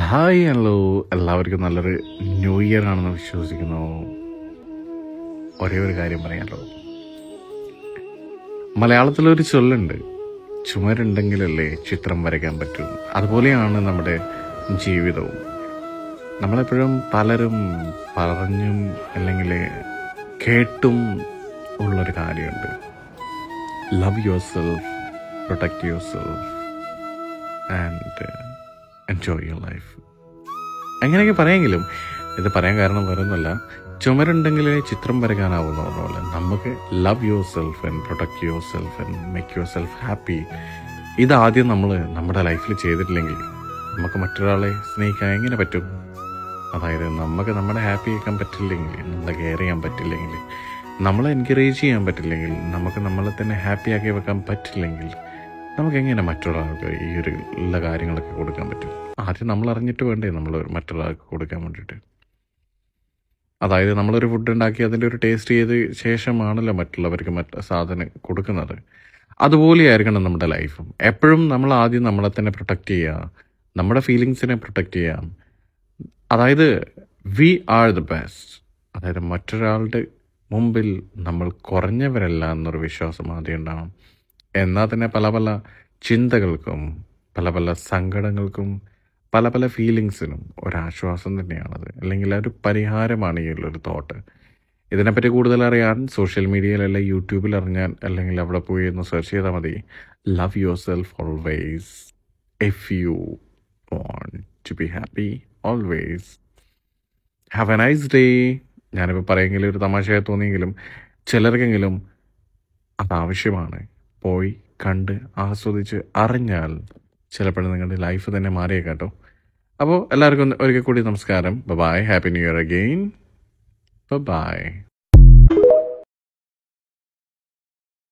hi hello എല്ലാവർക്കും നല്ലൊരു new year ആണെന്ന് വിശ്വസിക്കുന്നു ഒരേ ഒരു കാര്യം പറയാമല്ലോ മലയാളത്തിലൊരു ചൊല്ലുണ്ട് ചുമരുണ്ടെങ്കിലല്ലേ ചിത്രം വരയ്ക്കാൻ പറ്റൂ അതുപോലെയാണ് നമ്മുടെ ജീവിതവും നമ്മളെപ്പോഴും പലരും പറഞ്ഞും അല്ലെങ്കിൽ കേട്ടും ഉള്ളൊരു കാര്യമുണ്ട് love yourself protect yourself and enjoy your life അങ്ങനെയൊക്കെ പറയാമെങ്കിലും ഇത് പറയാൻ കാരണം വേറൊന്നുമല്ല ചുമരുണ്ടെങ്കിൽ ചിത്രം വരയ്ക്കാനാവുന്ന പറഞ്ഞ പോലെ നമുക്ക് love yourself and protect yourself and make yourself happy ഇതാദ്യം നമ്മൾ നമ്മുടെ ലൈഫിൽ ചെയ്തിട്ടില്ലെങ്കിൽ നമുക്ക് മറ്റൊരാളെ സ്നേഹിക്കാൻ എങ്ങനെ പറ്റും അതായത് നമുക്ക് നമ്മുടെ ഹാപ്പി ആക്കാൻ പറ്റില്ലെങ്കിൽ നമ്മളെ കെയർ ചെയ്യാൻ പറ്റില്ലെങ്കിൽ നമ്മളെ എൻകറേജ് ചെയ്യാൻ പറ്റില്ലെങ്കിൽ നമുക്ക് നമ്മളെ തന്നെ ഹാപ്പി ആക്കി വെക്കാൻ പറ്റില്ലെങ്കിൽ നമുക്ക് എങ്ങനെ മറ്റൊരാൾക്ക് ഈ ഒരു ഉള്ള കാര്യങ്ങളൊക്കെ കൊടുക്കാൻ പറ്റും ആദ്യം നമ്മൾ അറിഞ്ഞിട്ട് വേണ്ടേ നമ്മൾ മറ്റൊരാൾക്ക് കൊടുക്കാൻ വേണ്ടിയിട്ട് അതായത് നമ്മളൊരു ഫുഡ് ഉണ്ടാക്കി അതിൻ്റെ ഒരു ടേസ്റ്റ് ചെയ്ത് ശേഷമാണല്ലോ മറ്റുള്ളവർക്ക് മറ്റ് സാധനം കൊടുക്കുന്നത് അതുപോലെയായിരിക്കണം നമ്മുടെ ലൈഫും എപ്പോഴും നമ്മൾ ആദ്യം നമ്മളെ തന്നെ പ്രൊട്ടക്റ്റ് ചെയ്യുക നമ്മുടെ ഫീലിങ്സിനെ പ്രൊട്ടക്റ്റ് ചെയ്യാം അതായത് വി ആർ ദ ബെസ്റ്റ് അതായത് മറ്റൊരാളുടെ മുമ്പിൽ നമ്മൾ കുറഞ്ഞവരല്ല എന്നൊരു വിശ്വാസം ആദ്യം ഉണ്ടാവണം എന്നാൽ തന്നെ പല പല ചിന്തകൾക്കും പല പല സങ്കടങ്ങൾക്കും പല പല ഫീലിങ്സിനും ഒരാശ്വാസം തന്നെയാണത് അല്ലെങ്കിൽ ഒരു പരിഹാരമാണ് ഈ ഉള്ളൊരു തോട്ട് ഇതിനെപ്പറ്റി കൂടുതൽ അറിയാൻ സോഷ്യൽ മീഡിയയിലല്ല യൂട്യൂബിൽ അറിഞ്ഞാൽ അല്ലെങ്കിൽ അവിടെ പോയി ഒന്ന് സെർച്ച് ചെയ്താൽ മതി love yourself always if you want to be happy always have a nice day ഞാനിപ്പോൾ പറയുമെങ്കിലും ഒരു തമാശയായി തോന്നിയെങ്കിലും ചിലർക്കെങ്കിലും അതാവശ്യമാണ് പോയി കണ്ട് ആസ്വദിച്ച് അറിഞ്ഞാൽ ചിലപ്പോൾ നിങ്ങളുടെ ലൈഫ് തന്നെ മാറിയേക്കാട്ടോ അപ്പോൾ എല്ലാവർക്കും ഒരിക്കൽ കൂടി നമസ്കാരം bye happy new year again by